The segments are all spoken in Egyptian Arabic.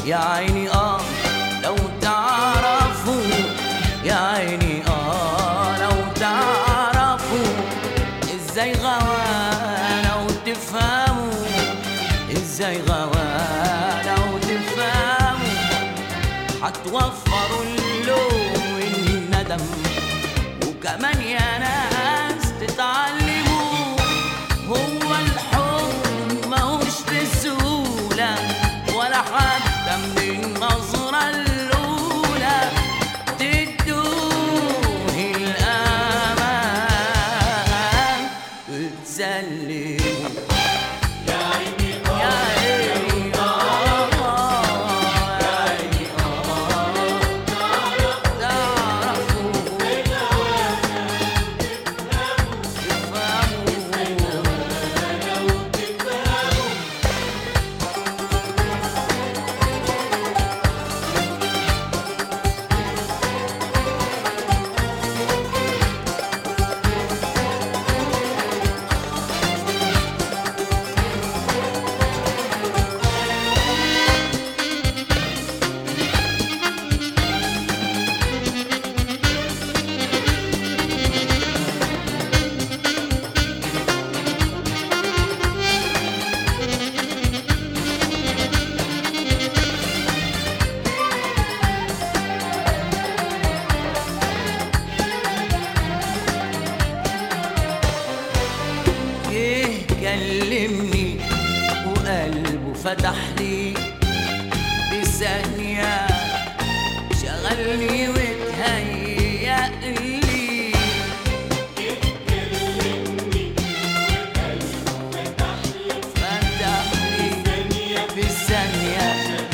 يا عيني اه لو تعرفوا يا عيني اه لو تعرفوا ازاي غوانا وتفهموا ازاي غوانا وتفهموا هتوفروا اللوم والندم وكمان يا ناس تتعلموا هو الحب ماهوش بسهولة ولا حتى من النظرة الأولى تدوه الأمان وتسلموا يا عيني يا عيني آه يا عيني آه تعرفوا تفهموا جه كلمني وقلبه فتح لي بثانية شغلني وتهيأ لي فتح لي بثانية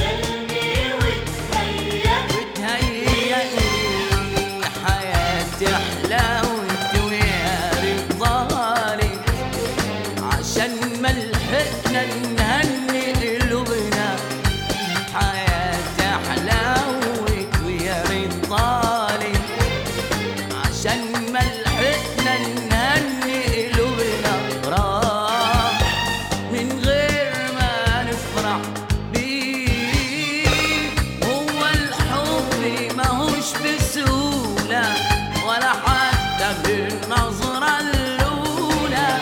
وتهيأ لي حياتي حلاوة ويا رضالك عشان ما لحقنا نهني قلوبنا حياتي حلاوة ويا رضالك عشان ما لحقنا نهني قلوبنا راح من غير ما نفرح بيه هو الحب ماهوش بسهولة ولا حتى بالنظرة الأولى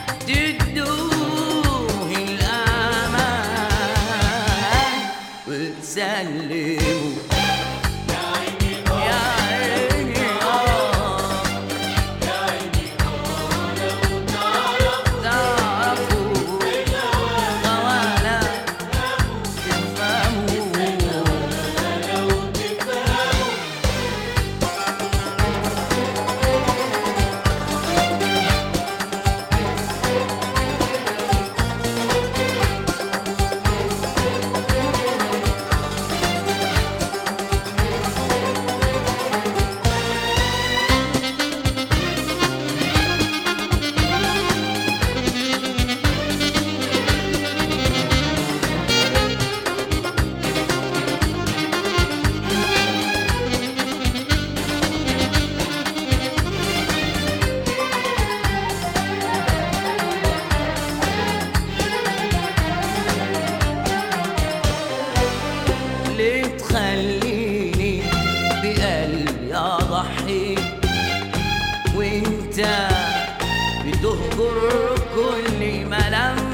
تدوه الأمان وتسلموا يا عيني آه تعرفوا غوانا تفهموا ليه تخليني بقلبي اضحي وانت بتهجر كل ملامح